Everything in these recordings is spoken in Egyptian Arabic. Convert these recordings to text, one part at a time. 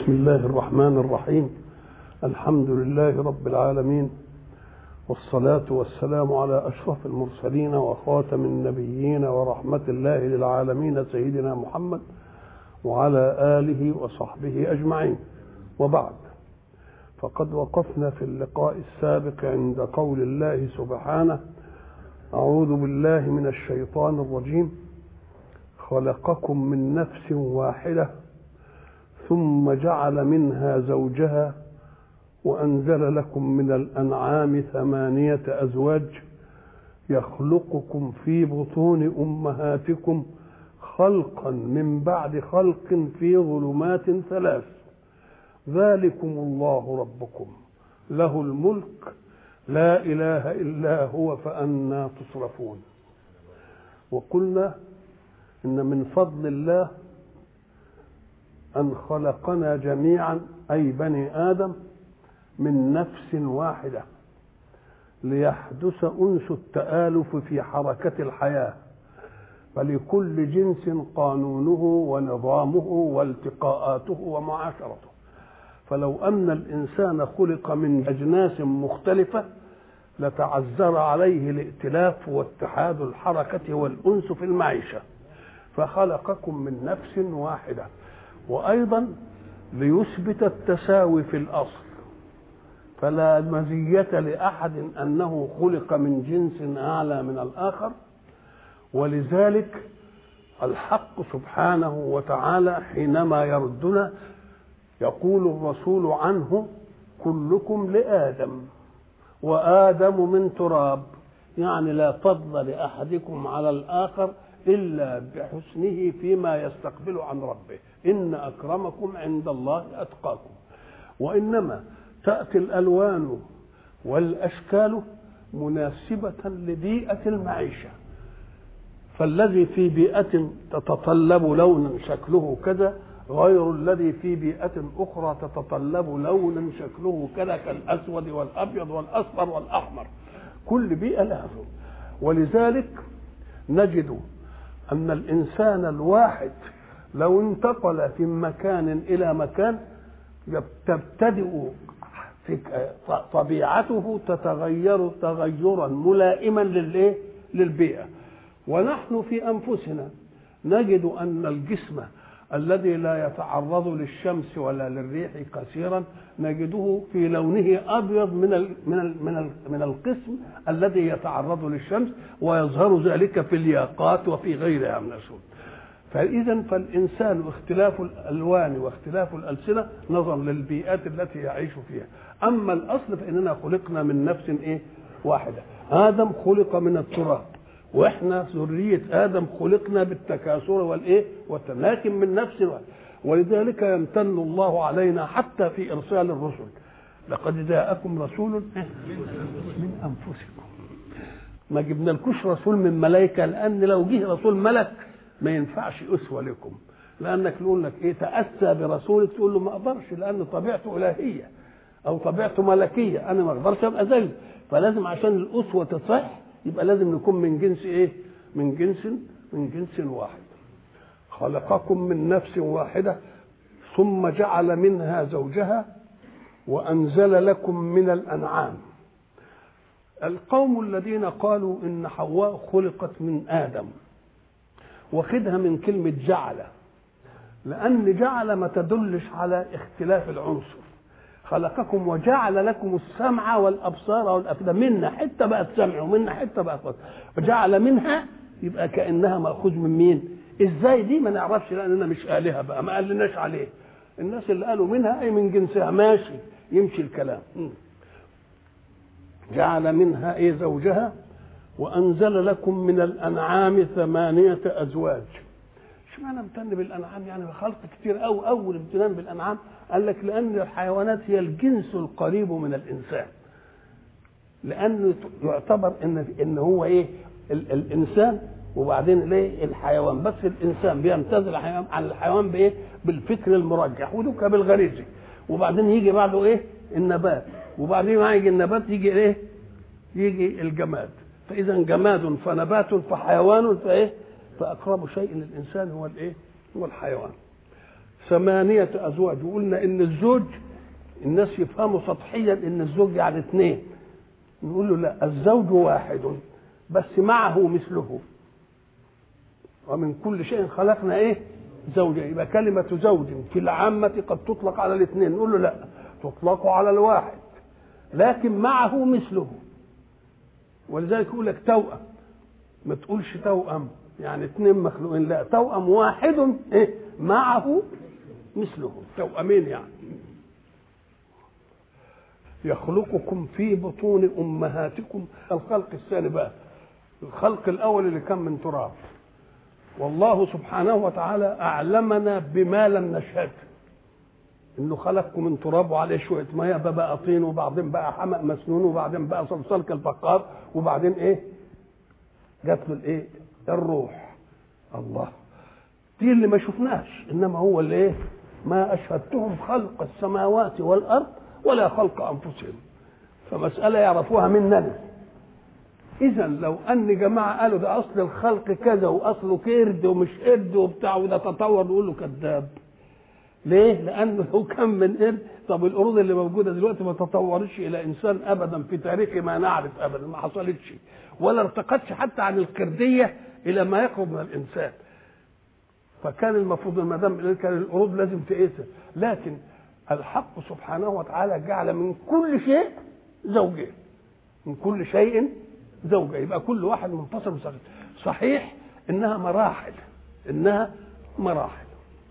بسم الله الرحمن الرحيم الحمد لله رب العالمين والصلاة والسلام على أشرف المرسلين وخاتم النبيين ورحمة الله للعالمين سيدنا محمد وعلى آله وصحبه أجمعين وبعد فقد وقفنا في اللقاء السابق عند قول الله سبحانه أعوذ بالله من الشيطان الرجيم خلقكم من نفس واحدة ثم جعل منها زوجها وأنزل لكم من الأنعام ثمانية أزواج يخلقكم في بطون أمهاتكم خلقا من بعد خلق في ظلمات ثلاث ذلكم الله ربكم له الملك لا إله إلا هو فأنا تصرفون وقلنا إن من فضل الله أن خلقنا جميعا أي بني آدم من نفس واحدة ليحدث أنس التآلف في حركة الحياة فلكل جنس قانونه ونظامه والتقاءاته ومعاشرته فلو أن الإنسان خلق من أجناس مختلفة لتعذر عليه الائتلاف واتحاد الحركة والأنس في المعيشة فخلقكم من نفس واحدة وأيضا ليثبت التساوي في الأصل فلا مزية لأحد أنه خلق من جنس أعلى من الآخر ولذلك الحق سبحانه وتعالى حينما يردنا يقول الرسول عنه كلكم لآدم وآدم من تراب يعني لا فضل لأحدكم على الآخر إلا بحسنه فيما يستقبل عن ربه إن أكرمكم عند الله أتقاكم وإنما تأتي الألوان والأشكال مناسبة لبيئة المعيشة فالذي في بيئة تتطلب لونا شكله كذا غير الذي في بيئة أخرى تتطلب لونا شكله كذا كالأسود والأبيض والأصفر والأحمر كل بيئة لها ولذلك نجد أن الإنسان الواحد لو انتقل في مكان إلى مكان تبتدئ طبيعته تتغير تغيرا ملائما للايه؟ للبيئة ونحن في أنفسنا نجد أن الجسم الذي لا يتعرض للشمس ولا للريح كثيرا نجده في لونه ابيض من ال من ال من ال من القسم الذي يتعرض للشمس ويظهر ذلك في الياقات وفي غيرها من الشؤون فاذا فالانسان اختلاف الالوان واختلاف الالسنه نظرا للبيئات التي يعيش فيها اما الاصل فاننا خلقنا من نفس ايه واحده ادم خلق من التراب واحنا ذريه ادم خلقنا بالتكاثر والايه لكن من نفس واحد ولذلك يمتن الله علينا حتى في ارسال الرسل لقد جاءكم رسول من انفسكم ما جبنا لكوش رسول من ملائكه لان لو جه رسول ملك ما ينفعش اسوه لكم لانك يقول لك ايه تاسى برسولك تقول له ما اقدرش لان طبيعته الهيه او طبيعته ملكيه انا ما اقدرش ابقى زيه فلازم عشان الاسوه تصح يبقى لازم نكون من جنس ايه من جنس من جنس واحد خلقكم من نفس واحدة ثم جعل منها زوجها وأنزل لكم من الأنعام القوم الذين قالوا إن حواء خلقت من آدم واخدها من كلمة جعل لأن جعل ما تدلش على اختلاف العنصر خلقكم وجعل لكم السمع والابصار والافئده منا حته بقت سمع ومنا حته بقت بصر وجعل منها يبقى كانها ماخوذ من مين؟ ازاي دي ما نعرفش لاننا مش الهه بقى ما قالناش عليه الناس اللي قالوا منها اي من جنسها ماشي يمشي الكلام جعل منها ايه زوجها وانزل لكم من الانعام ثمانيه ازواج اشمعنى امتن بالانعام يعني خلق كتير قوي اول امتنان بالانعام قال لك لان الحيوانات هي الجنس القريب من الانسان لانه يعتبر ان ان هو ايه ال الانسان وبعدين ليه الحيوان بس الانسان بيمتاز الحيوان عن الحيوان بايه بالفكر المرجح ودك بالغريزي وبعدين يجي بعده ايه النبات وبعدين ما يجي النبات يجي ايه يجي الجماد فاذا جماد فنبات فحيوان فايه فاقرب شيء للانسان هو الايه هو الحيوان ثمانية أزواج وقلنا إن الزوج الناس يفهموا سطحيا إن الزوج يعني اثنين نقول له لا الزوج واحد بس معه مثله ومن كل شيء خلقنا ايه زوجين يبقى كلمة زوج في العامة قد تطلق على الاثنين نقول له لا تطلق على الواحد لكن معه مثله ولذلك يقول لك توأم ما تقولش توأم يعني اثنين مخلوقين لا توأم واحد ايه معه مثله توأمين يعني يخلقكم في بطون امهاتكم الخلق الثاني بقى الخلق الاول اللي كان من تراب والله سبحانه وتعالى اعلمنا بما لم نشهد انه خلقكم من تراب وعليه شويه ميه بقى طين وبعدين بقى حمأ مسنون وبعدين بقى صلصال كالفقار وبعدين ايه جات له الايه الروح الله دي اللي ما شفناش انما هو اللي ايه ما اشهدتهم خلق السماوات والارض ولا خلق انفسهم فمساله يعرفوها مننا اذا لو ان جماعه قالوا ده اصل الخلق كذا واصله كرد ومش قرد وبتاع وده تطور نقول له كذاب ليه؟ لانه لو كان من قرد طب القرود اللي موجوده دلوقتي ما تطورش الى انسان ابدا في تاريخ ما نعرف ابدا ما حصلتش ولا ارتقتش حتى عن القرديه الى ما يقرب من الانسان فكان المفروض ما دام كان القرود لازم تقيسها لكن الحق سبحانه وتعالى جعل من كل شيء زوجين من كل شيء زوجة يبقى كل واحد منفصل مستقل صحيح انها مراحل انها مراحل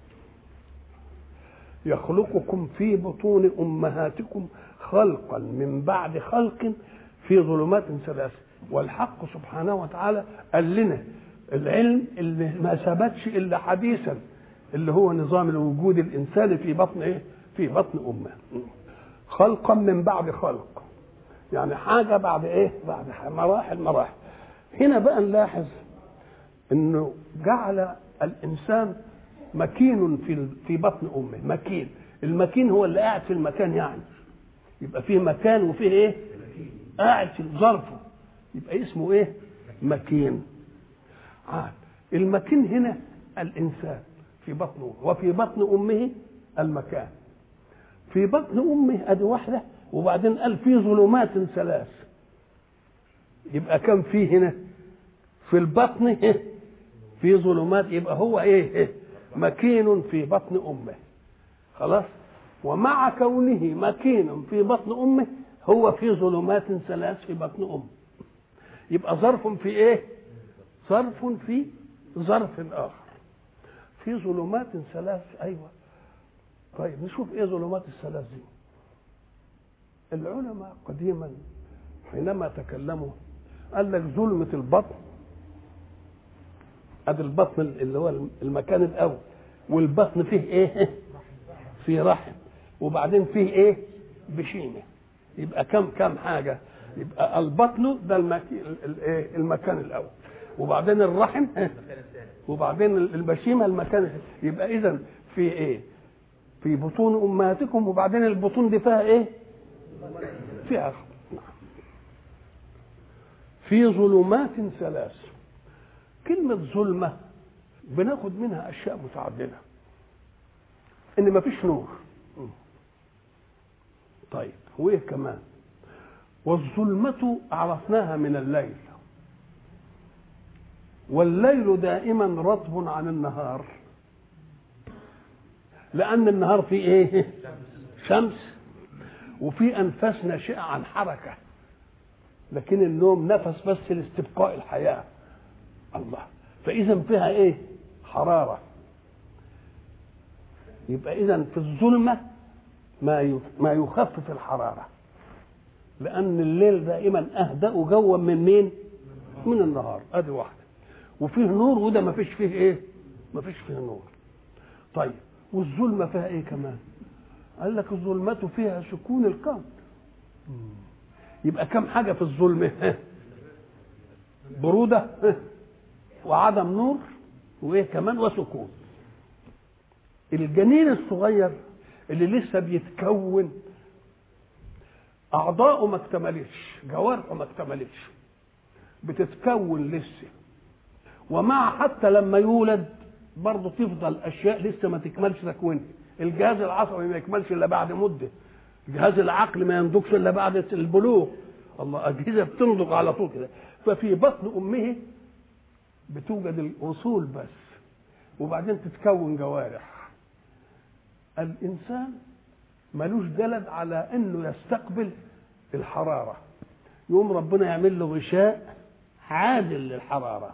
يخلقكم في بطون امهاتكم خلقا من بعد خلق في ظلمات ثلاث والحق سبحانه وتعالى قال لنا العلم اللي ما ثبتش الا حديثا اللي هو نظام الوجود الانساني في بطن ايه؟ في بطن امه خلقا من بعد خلق يعني حاجه بعد ايه؟ بعد مراحل مراحل هنا بقى نلاحظ انه جعل الانسان مكين في في بطن امه مكين المكين هو اللي قاعد في المكان يعني يبقى فيه مكان وفيه ايه قاعد في ظرفه يبقى اسمه ايه مكين عاد المكين هنا الانسان في بطنه وفي بطن امه المكان في بطن امه ادي واحده وبعدين قال في ظلمات ثلاث يبقى كم في هنا في البطن في ظلمات يبقى هو ايه مكين في بطن امه خلاص ومع كونه مكين في بطن امه هو في ظلمات ثلاث في بطن امه يبقى ظرف في ايه ظرف في ظرف اخر في ظلمات ثلاث ايوه طيب نشوف ايه ظلمات الثلاث دي العلماء قديما حينما تكلموا قال لك ظلمة البطن ادي البطن اللي هو المكان الاول والبطن فيه ايه فيه رحم وبعدين فيه ايه بشيمه يبقى كم كم حاجه يبقى البطن ده المكان الاول وبعدين الرحم وبعدين البشيمه المكان يبقى اذا في ايه في بطون امهاتكم وبعدين البطون دي فيها ايه فيها في ظلمات ثلاث كلمة ظلمة بناخد منها أشياء متعددة إن مفيش نور طيب وإيه كمان والظلمة عرفناها من الليل والليل دائما رطب عن النهار لأن النهار فيه إيه؟ شمس وفي أنفاس ناشئة عن حركة لكن النوم نفس بس لاستبقاء الحياة الله فإذا فيها إيه؟ حرارة يبقى إذا في الظلمة ما ما يخفف الحرارة لأن الليل دائما أهدأ جوا من مين؟ من النهار أدي واحدة وفيه نور وده ما فيش فيه إيه؟ ما فيش فيه نور طيب والظلمة فيها إيه كمان؟ قال لك الظلمة فيها سكون القلب يبقى كم حاجة في الظلمة برودة وعدم نور وإيه كمان وسكون الجنين الصغير اللي لسه بيتكون أعضاؤه ما اكتملتش جوارحه ما اكتملتش بتتكون لسه ومع حتى لما يولد برضه تفضل اشياء لسه ما تكملش تكوينها الجهاز العصبي ما يكملش الا بعد مده جهاز العقل ما ينضجش الا بعد البلوغ الله اجهزه بتنضج على طول كده ففي بطن امه بتوجد الاصول بس وبعدين تتكون جوارح الانسان ملوش جلد على انه يستقبل الحراره يقوم ربنا يعمل له غشاء عادل للحراره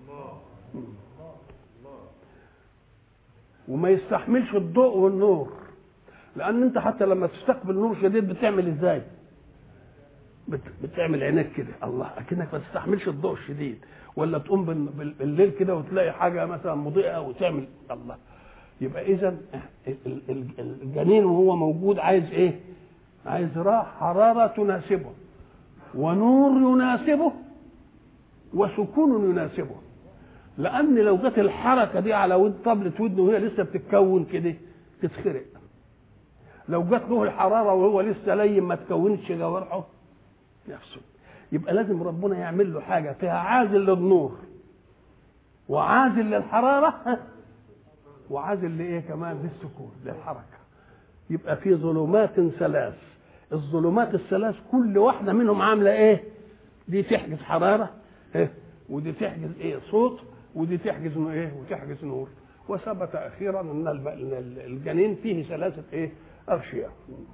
وما يستحملش الضوء والنور لان انت حتى لما تستقبل نور شديد بتعمل ازاي بت... بتعمل عينيك كده الله اكنك ما تستحملش الضوء الشديد ولا تقوم بال... بالليل كده وتلاقي حاجه مثلا مضيئه وتعمل الله يبقى اذا الجنين وهو موجود عايز ايه عايز راح حراره تناسبه ونور يناسبه وسكون يناسبه لان لو جت الحركه دي على ود طبله ودنه وهي لسه بتتكون كده تتخرق لو جت له الحراره وهو لسه لين ما تكونش جوارحه يفسد يبقى لازم ربنا يعمل له حاجه فيها عازل للنور وعازل للحراره وعازل لايه كمان للسكون للحركه يبقى في ظلمات ثلاث الظلمات الثلاث كل واحده منهم عامله ايه دي تحجز حراره إيه؟ ودي تحجز ايه صوت ودي تحجز ايه وتحجز نور وثبت اخيرا ان الجنين فيه ثلاثه ايه اغشيه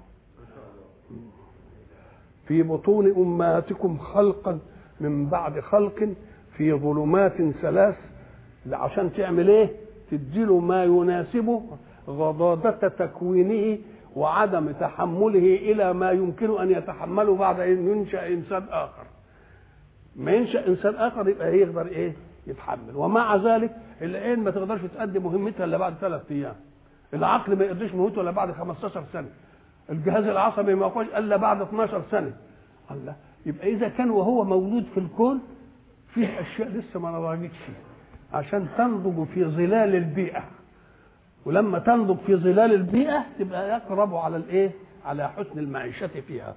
في بطون امهاتكم خلقا من بعد خلق في ظلمات ثلاث عشان تعمل ايه تديله ما يناسبه غضاضة تكوينه وعدم تحمله إلى ما يمكن أن يتحمله بعد أن ينشأ إنسان آخر ما ينشأ إنسان آخر يبقى يقدر إيه يتحمل ومع ذلك العين ما تقدرش تأدي مهمتها إلا بعد ثلاث أيام العقل ما يقدرش مهمته إلا بعد 15 سنة الجهاز العصبي ما يقوش إلا بعد 12 سنة الله يبقى إذا كان وهو مولود في الكون فيه أشياء لسه ما نضجتش عشان تنضج في ظلال البيئة ولما تنضج في ظلال البيئة تبقى يقرب على الايه؟ على حسن المعيشة فيها.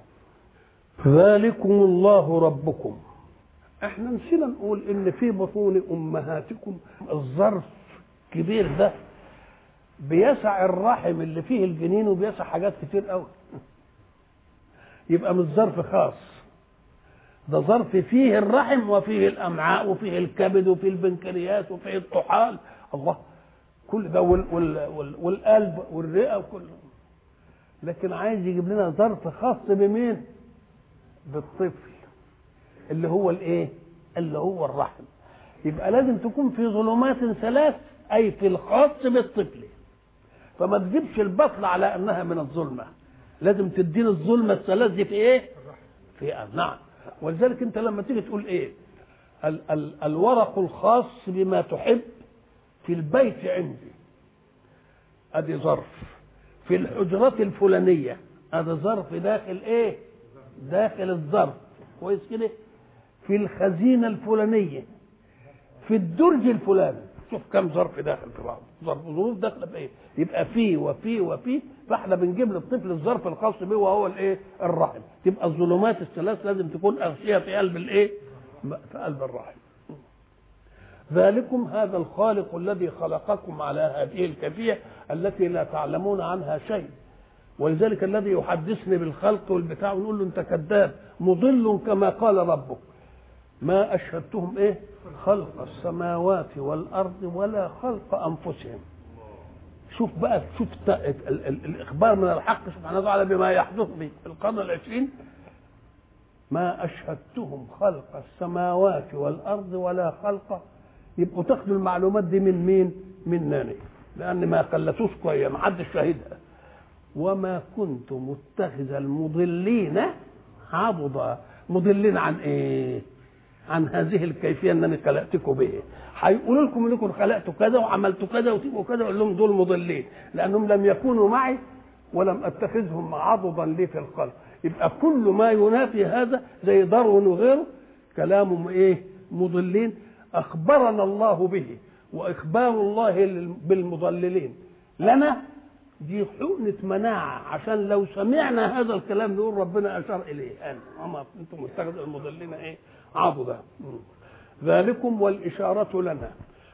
ذلكم الله ربكم. احنا نسينا نقول ان في بطون امهاتكم الظرف كبير ده بيسع الرحم اللي فيه الجنين وبيسع حاجات كتير قوي. يبقى مش ظرف خاص. ده ظرف فيه الرحم وفيه الامعاء وفيه الكبد وفيه البنكرياس وفيه الطحال الله كل ده وال وال وال والقلب والرئه وكل لكن عايز يجيب لنا ظرف خاص بمين؟ بالطفل اللي هو الايه؟ اللي هو الرحم يبقى لازم تكون في ظلمات ثلاث اي في الخاص بالطفل فما تجيبش البطل على انها من الظلمه لازم تدينا الظلمه الثلاث دي في ايه؟ في نعم ولذلك انت لما تيجي تقول ايه؟ ال ال الورق الخاص بما تحب في البيت عندي ادي ظرف في الحجرات الفلانيه ادي ظرف داخل ايه داخل الظرف كويس كده في الخزينه الفلانيه في الدرج الفلاني شوف كم ظرف داخل في بعض ظرف ظروف داخله بايه يبقى في وفي وفي فاحنا بنجيب للطفل الظرف الخاص به وهو الايه الرحم تبقى الظلمات الثلاث لازم تكون اغشيه في قلب الايه في قلب الرحم ذلكم هذا الخالق الذي خلقكم على هذه الكيفية التي لا تعلمون عنها شيء ولذلك الذي يحدثني بالخلق والبتاع ونقول له انت كذاب مضل كما قال ربك ما اشهدتهم ايه خلق السماوات والارض ولا خلق انفسهم شوف بقى شوف الاخبار من الحق سبحانه وتعالى بما يحدث في القرن العشرين ما اشهدتهم خلق السماوات والارض ولا خلق يبقوا تاخدوا المعلومات دي من مين؟ مننا لان ما قلتوش كويس ما حدش شاهدها وما كنت متخذ المضلين عضدا مضلين عن ايه؟ عن هذه الكيفيه انني خلقتكم به هيقولوا لكم انكم خلقتوا كذا وعملتوا كذا وتبقوا كذا اقول لهم دول مضلين لانهم لم يكونوا معي ولم اتخذهم عضدا لي في الخلق يبقى كل ما ينافي هذا زي داروين وغيره كلامهم ايه مضلين اخبرنا الله به واخبار الله بالمضللين لنا دي حقنة مناعة عشان لو سمعنا هذا الكلام نقول ربنا أشار إليه أنا أما أنتم متخذ المضلين إيه عضدا ذلكم والإشارة لنا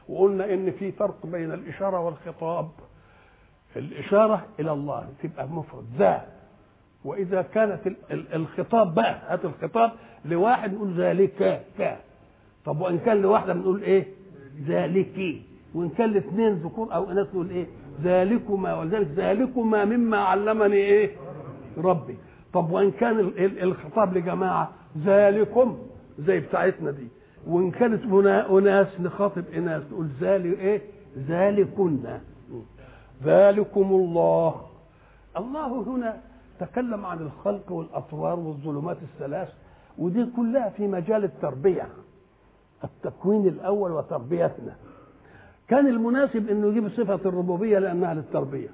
وقلنا ان في فرق بين الاشاره والخطاب الاشاره الى الله تبقى مفرد ذا واذا كانت ال- ال- الخطاب بقى هات الخطاب لواحد نقول ذلك ك طب وان كان لواحده بنقول ايه ذلك وان كان لاثنين ذكور او اناث نقول ايه ذلكما ولذلك ذلكما مما علمني ايه ربي طب وان كان ال- ال- الخطاب لجماعه ذلكم زي بتاعتنا دي وان كانت هنا اناس نخاطب اناث نقول ذلك ايه ذلكن ذلكم الله الله هنا تكلم عن الخلق والاطوار والظلمات الثلاث ودي كلها في مجال التربيه التكوين الاول وتربيتنا كان المناسب انه يجيب صفه الربوبيه لانها للتربيه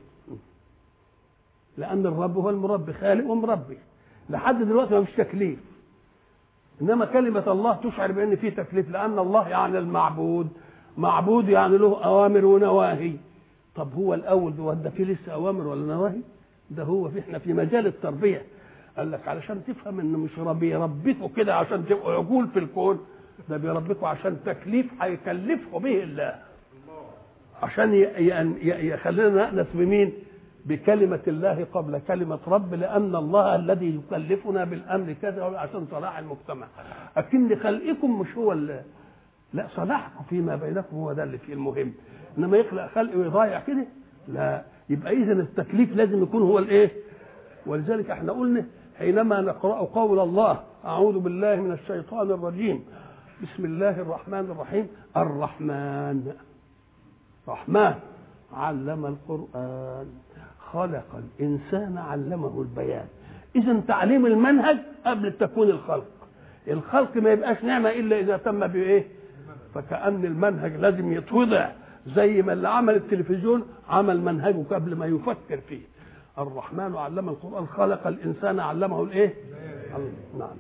لان الرب هو المربي خالق ومربي لحد دلوقتي ما فيش تكليف انما كلمه الله تشعر بان في تكليف لان الله يعني المعبود معبود يعني له اوامر ونواهي طب هو الاول ده ده في لسه اوامر ولا نواهي ده هو في احنا في مجال التربيه قال لك علشان تفهم ان مش ربي يربيكوا كده عشان تبقوا عقول في الكون ده بيربيكوا عشان تكليف هيكلفكم به الله عشان ي- ي- يخلينا نأنس بمين بكلمة الله قبل كلمة رب لأن الله الذي يكلفنا بالأمر كذا عشان صلاح المجتمع أكن خلقكم مش هو اللي لا صلاحكم فيما بينكم هو ده اللي فيه المهم انما يخلق خلق ويضيع كده لا يبقى اذا التكليف لازم يكون هو الايه ولذلك احنا قلنا حينما نقرا قول الله اعوذ بالله من الشيطان الرجيم بسم الله الرحمن الرحيم الرحمن رحمن علم القرآن خلق الإنسان علمه البيان إذا تعليم المنهج قبل التكوين الخلق الخلق ما يبقاش نعمة إلا إذا تم بإيه فكأن المنهج لازم يتوضع زي ما اللي عمل التلفزيون عمل منهجه قبل ما يفكر فيه الرحمن علم القرآن خلق الإنسان علمه الإيه نعم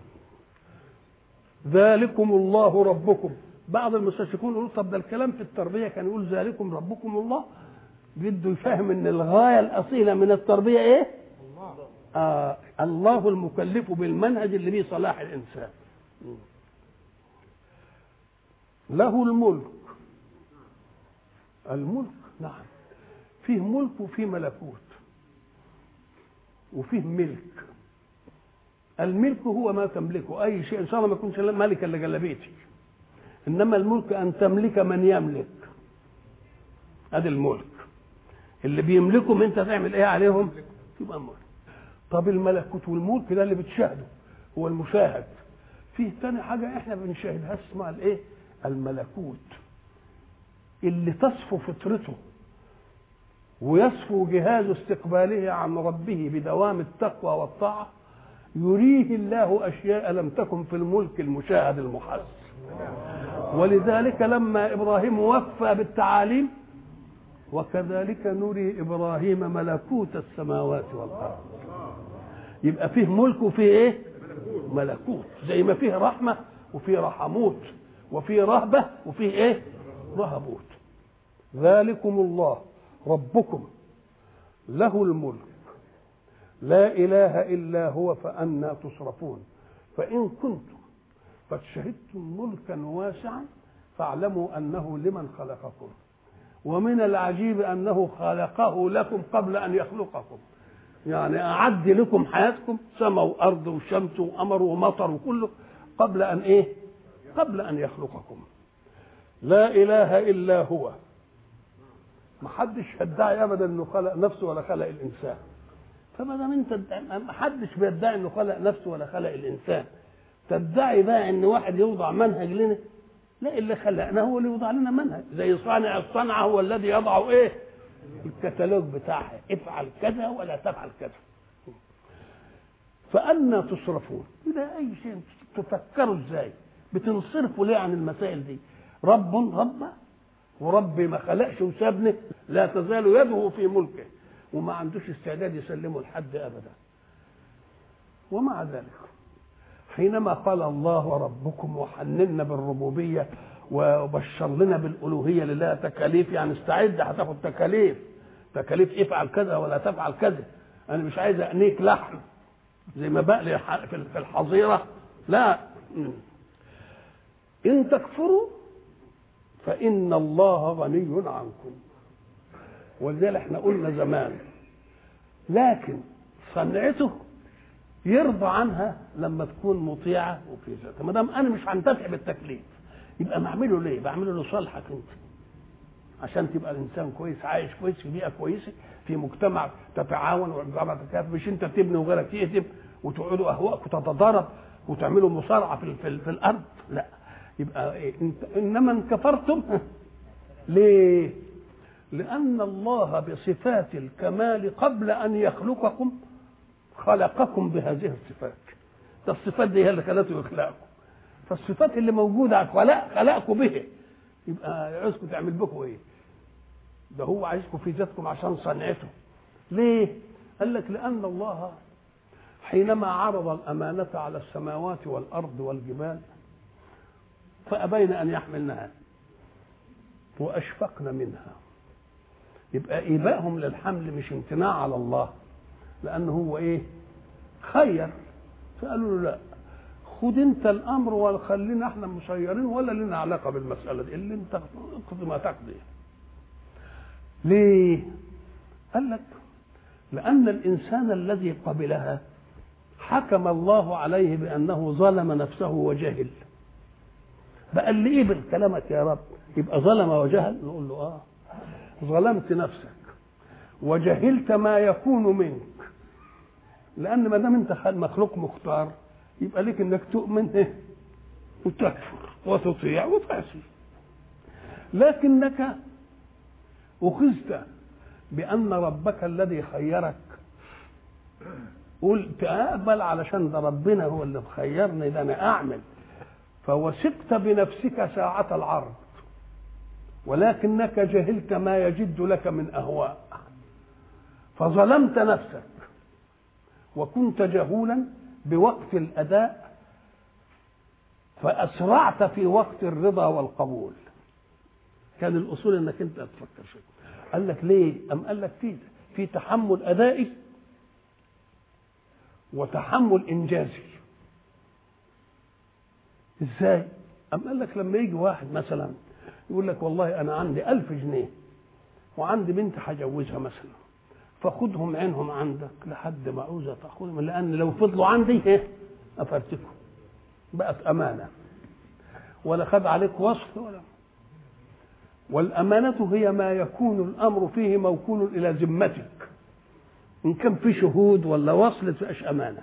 ذلكم الله ربكم بعض المستشرقون يقولوا طب ده الكلام في التربيه كان يقول ذلكم ربكم الله بده يفهم ان الغايه الاصيله من التربيه ايه؟ آه الله المكلف بالمنهج اللي به صلاح الانسان. له الملك الملك نعم فيه ملك وفيه ملكوت وفيه ملك الملك هو ما تملكه اي شيء ان شاء الله ما يكونش ملك الا جلبيتي انما الملك ان تملك من يملك ادي الملك اللي بيملكهم انت تعمل ايه عليهم يبقى ملك طب الملكوت والملك ده اللي بتشاهده هو المشاهد فيه تاني حاجه احنا بنشاهدها اسمها الايه الملكوت اللي تصفو فطرته ويصفو جهاز استقباله عن ربه بدوام التقوى والطاعه يريه الله اشياء لم تكن في الملك المشاهد المحس ولذلك لما ابراهيم وفى بالتعاليم وكذلك نري ابراهيم ملكوت السماوات والارض يبقى فيه ملك وفيه ايه ملكوت زي ما فيه رحمه وفيه رحموت وفيه رهبه وفيه ايه رهبوت ذلكم الله ربكم له الملك لا اله الا هو فانى تصرفون فان كنتم قد شهدتم ملكا واسعا فاعلموا انه لمن خلقكم ومن العجيب انه خلقه لكم قبل ان يخلقكم يعني اعد لكم حياتكم سماء وارض وشمس وقمر ومطر وكله قبل ان ايه قبل ان يخلقكم لا اله الا هو ما حدش يدعي ابدا انه خلق نفسه ولا خلق الانسان فما دام انت ما حدش بيدعي انه خلق نفسه ولا خلق الانسان تدعي بقى ان واحد يوضع منهج لنا لا اللي خلقنا هو اللي يوضع لنا منهج زي صانع الصنعه هو الذي يضع ايه الكتالوج بتاعها افعل كذا ولا تفعل كذا فأنا تصرفون إلى أي شيء تفكروا إزاي بتنصرفوا ليه عن المسائل دي رب رب وربي ما خلقش وسابني لا تزال يده في ملكه وما عندوش استعداد يسلمه لحد أبدا ومع ذلك حينما قال الله ربكم وحننا بالربوبية وبشر لنا بالألوهية لله تكاليف يعني استعد هتاخد تكاليف تكاليف افعل كذا ولا تفعل كذا أنا مش عايز أنيك لحم زي ما بقلي في الحظيرة لا إن تكفروا فإن الله غني عنكم ولذلك احنا قلنا زمان لكن صنعته يرضى عنها لما تكون مطيعة وفي ذاتها ما دام أنا مش هنتفع بالتكليف يبقى بعمله ليه؟ بعمله لصالحك أنت عشان تبقى الانسان كويس عايش كويس في بيئه كويسه في مجتمع تتعاون والجامعه تتكافئ مش انت تبني وغيرك يهدم وتقعدوا اهواءك وتتضارب وتعملوا مصارعه في, في, في الارض لا يبقى إيه؟ انت انما ان كفرتم ليه؟ لأن الله بصفات الكمال قبل أن يخلقكم خلقكم بهذه الصفات ده الصفات دي هي اللي خلته يخلقكم فالصفات اللي موجودة خلق خلقكم به يبقى عايزكم تعمل بكم ايه؟ ده هو عايزكم في ذاتكم عشان صنعته ليه؟ قال لك لأن الله حينما عرض الأمانة على السماوات والأرض والجبال فأبين أن يحملنها وأشفقن منها يبقى إيبائهم للحمل مش امتناع على الله لأنه هو إيه؟ خير فقالوا له لا خد انت الامر وخلينا احنا مسيرين ولا لنا علاقه بالمساله دي اللي انت اقضي ما تقضي ليه قال لك لان الانسان الذي قبلها حكم الله عليه بانه ظلم نفسه وجهل بقى اللي ايه بالكلامك يا رب يبقى ظلم وجهل نقول له اه ظلمت نفسك وجهلت ما يكون منك لان ما دام انت مخلوق مختار يبقى لك انك تؤمن ايه وتكفر وتطيع وتعصي لكنك اخذت بان ربك الذي خيرك قلت اقبل علشان ده ربنا هو اللي مخيرني ده انا اعمل فوثقت بنفسك ساعة العرض ولكنك جهلت ما يجد لك من اهواء فظلمت نفسك وكنت جهولا بوقت الاداء فاسرعت في وقت الرضا والقبول كان الاصول انك انت تفكر شيء قال لك ليه ام قال لك في في تحمل ادائي وتحمل انجازي ازاي ام قال لك لما يجي واحد مثلا يقول لك والله انا عندي ألف جنيه وعندي بنت هجوزها مثلا فخدهم عينهم عندك لحد ما عاوزة تاخذهم لان لو فضلوا عندي ايه افرتكم بقت امانه ولا خد عليك وصف ولا والامانه هي ما يكون الامر فيه موكول الى ذمتك ان كان في شهود ولا وصل تبقاش امانه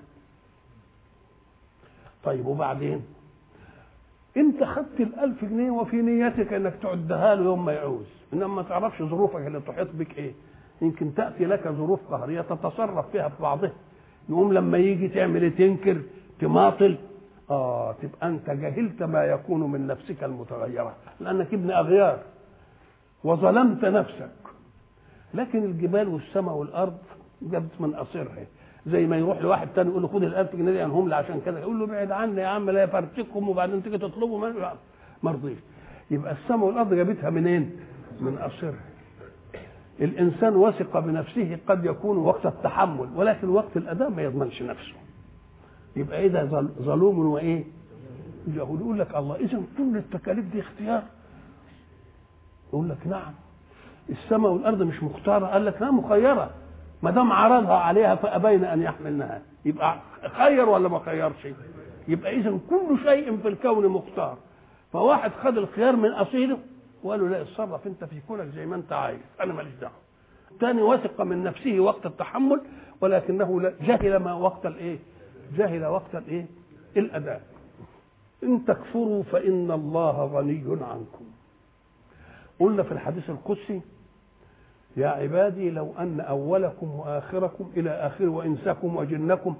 طيب وبعدين انت خدت الألف جنيه وفي نيتك انك تعدها له يوم ما يعوز انما ما تعرفش ظروفك اللي تحيط بك ايه يمكن تاتي لك ظروف قهريه تتصرف فيها في بعضها يقوم لما يجي تعمل ايه تنكر تماطل اه تبقى انت جهلت ما يكون من نفسك المتغيره لانك ابن اغيار وظلمت نفسك لكن الجبال والسماء والارض جابت من قصيرها زي ما يروح لواحد تاني يقول له خد ال1000 جنيه دي انهم لي عشان كذا يقول له ابعد عني يا عم لا يفرتكم وبعدين تيجي تطلبوا ما مرضيش يبقى السماء والارض جابتها منين؟ من قصيرها الانسان وثق بنفسه قد يكون وقت التحمل ولكن وقت الاداء ما يضمنش نفسه يبقى ايه ده ظلوم وايه يقول يقول لك الله اذا كل التكاليف دي اختيار يقول لك نعم السماء والارض مش مختاره قال لك لا مخيره ما دام عرضها عليها فابين ان يحملنها يبقى خير ولا ما خيرش يبقى اذا كل شيء في الكون مختار فواحد خد الخيار من اصيله وقال له لا اتصرف انت في كونك زي ما انت عايز انا ماليش دعوه الثاني وثق من نفسه وقت التحمل ولكنه جهل ما وقت الايه جهل وقت الايه الاداء ان تكفروا فان الله غني عنكم قلنا في الحديث القدسي يا عبادي لو ان اولكم واخركم الى اخر وانسكم وجنكم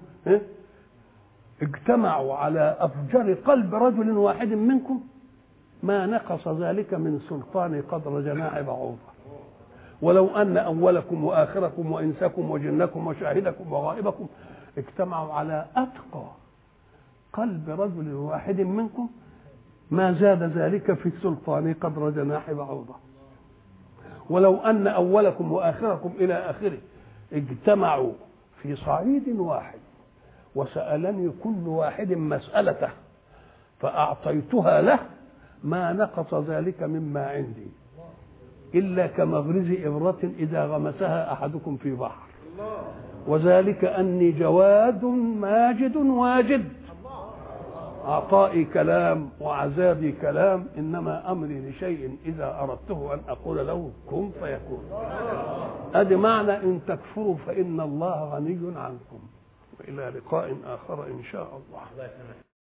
اجتمعوا على افجر قلب رجل واحد منكم ما نقص ذلك من سلطان قدر جناح بعوضة ولو أن أولكم وآخركم وإنسكم وجنكم وشاهدكم وغائبكم اجتمعوا على أتقى قلب رجل واحد منكم ما زاد ذلك في سلطان قدر جناح بعوضة ولو أن أولكم وآخركم إلى آخره اجتمعوا في صعيد واحد وسألني كل واحد مسألته فأعطيتها له ما نقص ذلك مما عندي إلا كمغرز إبرة إذا غمسها أحدكم في بحر وذلك أني جواد ماجد واجد عطائي كلام وعذابي كلام إنما أمري لشيء إذا أردته أن أقول له كن فيكون أدي معنى إن تكفروا فإن الله غني عنكم وإلى لقاء آخر إن شاء الله